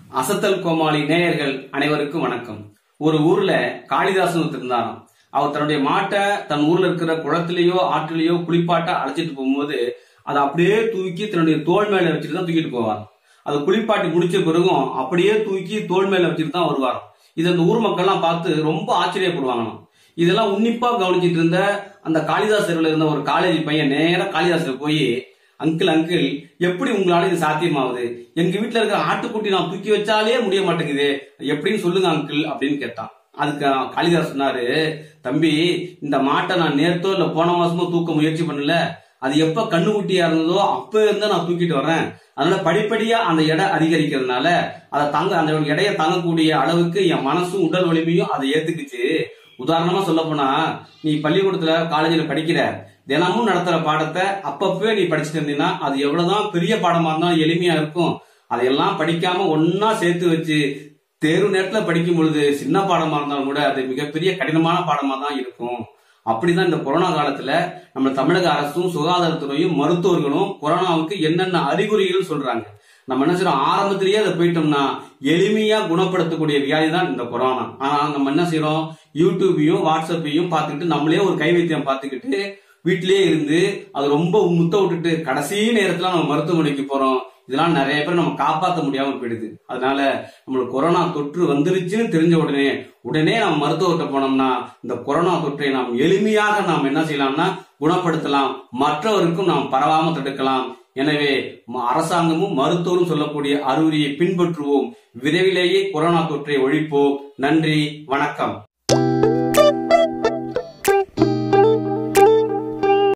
அசத்தல் கோமாளி நேயர்கள் அனைவருக்கும் வணக்கம் ஒரு ஊர்ல காளிதாசன் ஒருத்தர் இருந்தாராம் அவர் தன்னுடைய மாட்டை தன் ஊர்ல இருக்கிற குளத்திலேயோ ஆற்றிலேயோ குளிப்பாட்ட அழைச்சிட்டு போகும்போது அதை அப்படியே தூக்கி தன்னுடைய தோல் மேல வச்சுட்டு தான் தூக்கிட்டு போவார் அதை குளிப்பாட்டி முடிச்ச பிறகும் அப்படியே தூக்கி தோல் மேல வச்சுட்டு தான் வருவாராம் இது அந்த ஊர் மக்கள்லாம் பார்த்து ரொம்ப ஆச்சரியப்படுவாங்களாம் இதெல்லாம் உன்னிப்பா கவனிச்சிட்டு இருந்த அந்த காளிதாசர்ல இருந்த ஒரு காலேஜ் பையன் நேரா காளிதாசர் போய் அங்கிள் அங்கிள் எப்படி உங்களால இது சாத்தியமாகுது எங்க வீட்டுல இருக்கிற ஆட்டுக்குட்டி நான் தூக்கி வச்சாலே முடிய மாட்டேங்குது எப்படின்னு சொல்லுங்க அங்கிள் அப்படின்னு கேட்டான் அதுக்கு காளிதாஸ் சொன்னாரு தம்பி இந்த மாட்டை நான் நேர்த்தோ இல்ல போன மாசமோ தூக்க முயற்சி பண்ணல அது எப்ப கண்ணுக்குட்டியா இருந்ததோ அப்ப இருந்தா நான் தூக்கிட்டு வர்றேன் அதனால படிப்படியா அந்த எடை அதிகரிக்கிறதுனால அதை தாங்க அந்த எடையை தாங்கக்கூடிய அளவுக்கு என் மனசும் உடல் வலிமையும் அதை ஏத்துக்குச்சு உதாரணமா சொல்ல போனா நீ பள்ளிக்கூடத்துல காலேஜ்ல படிக்கிற தினமும் நடத்துற பாடத்தை அப்பப்பவே நீ படிச்சுட்டு இருந்தீங்கன்னா அது எவ்வளவுதான் பெரிய பாடமா இருந்தாலும் எளிமையா இருக்கும் அதையெல்லாம் படிக்காம ஒன்னா சேர்த்து வச்சு தேர்வு நேரத்துல படிக்கும் பொழுது சின்ன பாடமா இருந்தாலும் கூட அது மிகப்பெரிய கடினமான பாடமா தான் இருக்கும் அப்படிதான் இந்த கொரோனா காலத்துல நம்ம தமிழக அரசும் சுகாதாரத்துறையும் மருத்துவர்களும் கொரோனாவுக்கு என்னென்ன அறிகுறிகள் சொல்றாங்க நம்ம என்ன செய்யறோம் ஆரம்பத்திலேயே அதை போயிட்டோம்னா எளிமையா குணப்படுத்தக்கூடிய வியாதி தான் இந்த கொரோனா ஆனா நம்ம என்ன செய்யறோம் யூடியூபையும் வாட்ஸ்அப்பையும் பார்த்துக்கிட்டு நம்மளே ஒரு கை வைத்தியம் பார்த்துக்கிட்டு வீட்டிலேயே இருந்து அது ரொம்ப முத்த விட்டுட்டு கடைசி நேரத்துல நம்ம மருத்துவமனைக்கு போறோம் இதெல்லாம் நிறைய பேர் நம்ம காப்பாற்ற முடியாம போயிடுது அதனால நம்மளுக்கு கொரோனா தொற்று வந்துருச்சுன்னு தெரிஞ்ச உடனே உடனே நம்ம மருத்துவர்கிட்ட போனோம்னா இந்த கொரோனா தொற்றை நாம் எளிமையாக நாம் என்ன செய்யலாம்னா குணப்படுத்தலாம் மற்றவருக்கும் நாம் பரவாம தடுக்கலாம் எனவே ம- அரசாங்கமும் மருத்துவரும் சொல்லக்கூடிய அறிவுரையை பின்பற்றுவோம் விரைவிலேயே கொரோனா தொற்றை ஒழிப்போம் நன்றி வணக்கம்